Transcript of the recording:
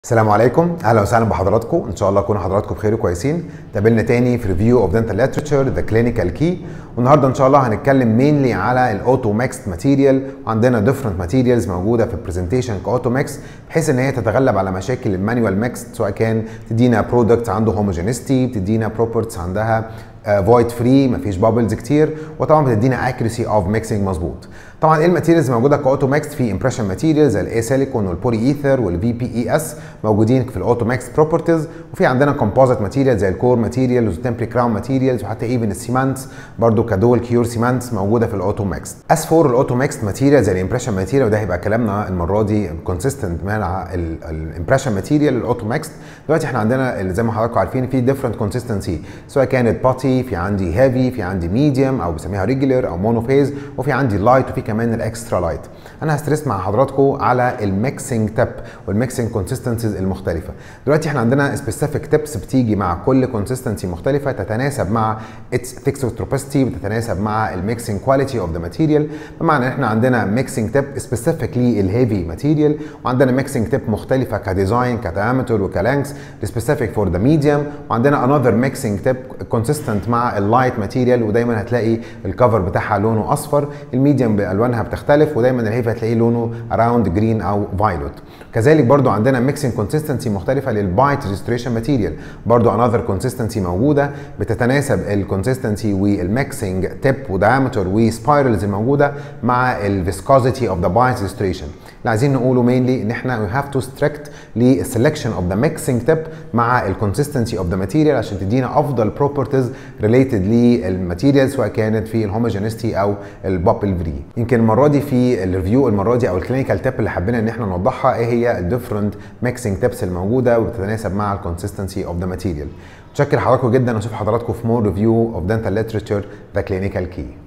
السلام عليكم اهلا وسهلا بحضراتكم ان شاء الله تكونوا حضراتكم بخير وكويسين تقابلنا تاني في ريفيو اوف دنتال ليترشر ذا كلينيكال كي والنهارده ان شاء الله هنتكلم مينلي على الاوتو ماكس ماتيريال وعندنا ديفرنت ماتيريالز موجوده في البرزنتيشن كاوتو ماكس بحيث ان هي تتغلب على مشاكل المانيوال ماكس سواء كان تدينا برودكت عنده هوموجينيستي بتدينا بروبرتس عندها فويد فري مفيش بابلز كتير وطبعا بتدينا اكيرسي اوف ميكسنج مظبوط طبعا ايه الماتيريالز موجوده كاوتو ماكس في امبريشن ماتيريالز الاي سيليكون والبولي ايثر والفي بي اي اس موجودين في الاوتو ماكس بروبرتيز وفي عندنا كومبوزيت ماتيريال زي الكور ماتيريالز والتمبري كراون ماتيريالز وحتى ايفن السيمانتس برضو كدول كيور سيمانتس موجوده في الاوتو ماكس اس فور الاوتو ماكس ماتيريال زي الامبريشن ماتيريال وده هيبقى كلامنا المره دي كونسيستنت مع الامبريشن ماتيريال الاوتو ماكس دلوقتي احنا عندنا زي ما حضراتكم عارفين في ديفرنت كونسيستنسي سواء كانت باتي في عندي هيفي في عندي ميديوم او بسميها ريجولر او مونوفيز وفي عندي لايت وفي كمان الاكسترا لايت انا هستريس مع حضراتكم على الميكسنج تب والميكسنج كونسيستنسيز المختلفه دلوقتي احنا عندنا سبيسيفيك تيبس بتيجي مع كل كونسيستنسي مختلفه تتناسب مع اتس ثيكسوتروبستي بتتناسب مع الميكسنج كواليتي اوف ذا ماتيريال بمعنى ان احنا عندنا ميكسنج تيب سبيسيفيك للهيفي ماتيريال وعندنا ميكسنج تيب مختلفه كديزاين كدايمتر وكلانكس سبيسيفيك فور ذا ميديوم وعندنا انذر ميكسنج تيب كونسيستنت مع اللايت ماتيريال ودايما هتلاقي الكفر بتاعها لونه اصفر الميديوم بالوانها بتختلف ودايما الهيفي هتلاقيه لونه اراوند جرين او فايلوت كذلك برضو عندنا ميكسنج كونسيستنسي مختلفه للبايت ريستوريشن ماتيريال برضو انذر كونسيستنسي موجوده بتتناسب الكونسيستنسي والميكسنج تيب ودايمتر وسبايرلز الموجوده مع الفيسكوزيتي اوف ذا بايت ريستوريشن اللي عايزين نقوله مينلي ان احنا وي هاف تو ستريكت للسلكشن اوف ذا ميكسنج تيب مع الكونسيستنسي اوف ذا ماتيريال عشان تدينا افضل بروبرتيز ريليتد للماتيريال سواء كانت في الهوموجينيستي او البابل فري يمكن المره دي في الريفيو المره دي او الكلينيكال تيب اللي حبينا ان احنا نوضحها ايه هي الديفرنت ميكسنج تيبس الموجوده وبتتناسب مع الكونسيستنسي اوف ذا ماتيريال متشكر حضراتكم جدا واشوف حضراتكم في مور ريفيو اوف دنتال ليترشر ذا كلينيكال كي